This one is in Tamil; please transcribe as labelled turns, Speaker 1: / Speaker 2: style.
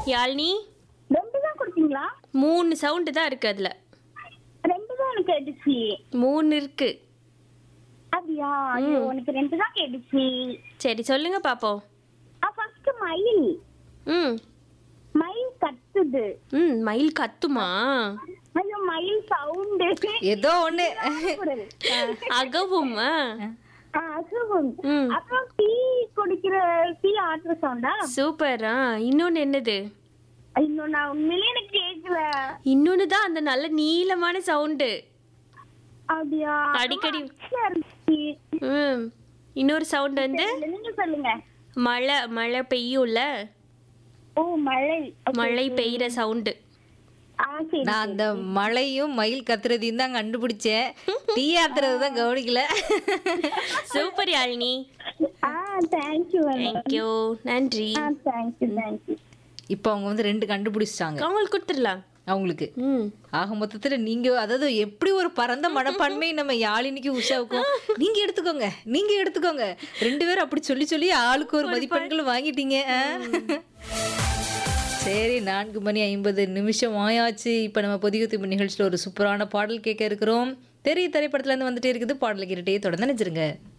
Speaker 1: யாழ்னி
Speaker 2: ரெண்டு தான் கொடுத்தீங்களா
Speaker 1: மூணு சவுண்டு தான் இருக்கு அதுல
Speaker 2: ரெண்டு தான் எனக்கு கேட்டுச்சு
Speaker 1: மூணு இருக்கு
Speaker 2: அப்படியா ஐயோ எனக்கு ரெண்டு தான் கேட்டுச்சு
Speaker 1: சரி சொல்லுங்க பாப்போம்
Speaker 2: ஃபர்ஸ்ட் மயில்
Speaker 1: ம்
Speaker 2: மயில் கத்துது
Speaker 1: ம் மயில் கத்துமா
Speaker 2: ஐயோ மயில் சவுண்டு
Speaker 3: ஏதோ ஒண்ணு
Speaker 1: அகவுமா
Speaker 2: அசுவம்
Speaker 1: ம்
Speaker 2: அப்புறம் டீ குடிக்கிற டீ ஆட்டுற சவுண்டா
Speaker 1: சூப்பர் ஆ இன்னொன்னு என்னது
Speaker 2: இன்னும் நான் உண்மையிலே எனக்கு கேட்கல
Speaker 1: இன்னொன்னு தான் அந்த நல்ல நீளமான சவுண்டு
Speaker 2: அப்படியா
Speaker 1: அடிக்கடி.
Speaker 2: ரொம்ப அச்சா இருந்துச்சு.
Speaker 1: ம் இன்னொரு சவுண்ட் வந்து
Speaker 2: இல்ல, நீங்க சொல்லுங்க
Speaker 1: மழை மழை பெய்யும்ல
Speaker 2: ஓ மழை Okay,
Speaker 1: மழை
Speaker 2: okay.
Speaker 1: பெய்யுற சவுண்டு
Speaker 2: ஆ சரி
Speaker 3: நான் அந்த மழையும் மயில் கத்துறதையும் தான் கண்டுபிடிச்சேன் டீ ஆத்துறது தான் கவனிக்கல
Speaker 1: சூப்பர் யாழினி
Speaker 2: ஆ தேங்க்யூ
Speaker 1: தேங்க்யூ நன்றி
Speaker 2: ஆ தேங்க்யூ தேங்க்யூ
Speaker 3: இப்போ அவங்க வந்து ரெண்டு கண்டுபிடிச்சிட்டாங்க
Speaker 1: அவங்களுக்கு கொடுத்துடலாம்
Speaker 3: அவங்களுக்கு
Speaker 1: ம்
Speaker 3: ஆக மொத்தத்துல நீங்க அதாவது எப்படி ஒரு பரந்த மனப்பான்மை நம்ம யாழினிக்கு உஷாவுக்கும் நீங்க எடுத்துக்கோங்க நீங்க எடுத்துக்கோங்க ரெண்டு பேரும் அப்படி சொல்லி சொல்லி ஆளுக்கு ஒரு மதிப்பெண்கள் வாங்கிட்டீங்க ஆ? சரி நான்கு மணி ஐம்பது நிமிஷம் ஆயாச்சு இப்போ நம்ம பொதிகை தீர்ப்பு நிகழ்ச்சியில் ஒரு சூப்பரான பாடல் கேட்க இருக்கிறோம் தெரிய திரைப்படத்துல இருந்து வந்துட்டே இருக்குது பாடல் கேட்டுட்டே தொடர்ந்து நினைச்சிருங்க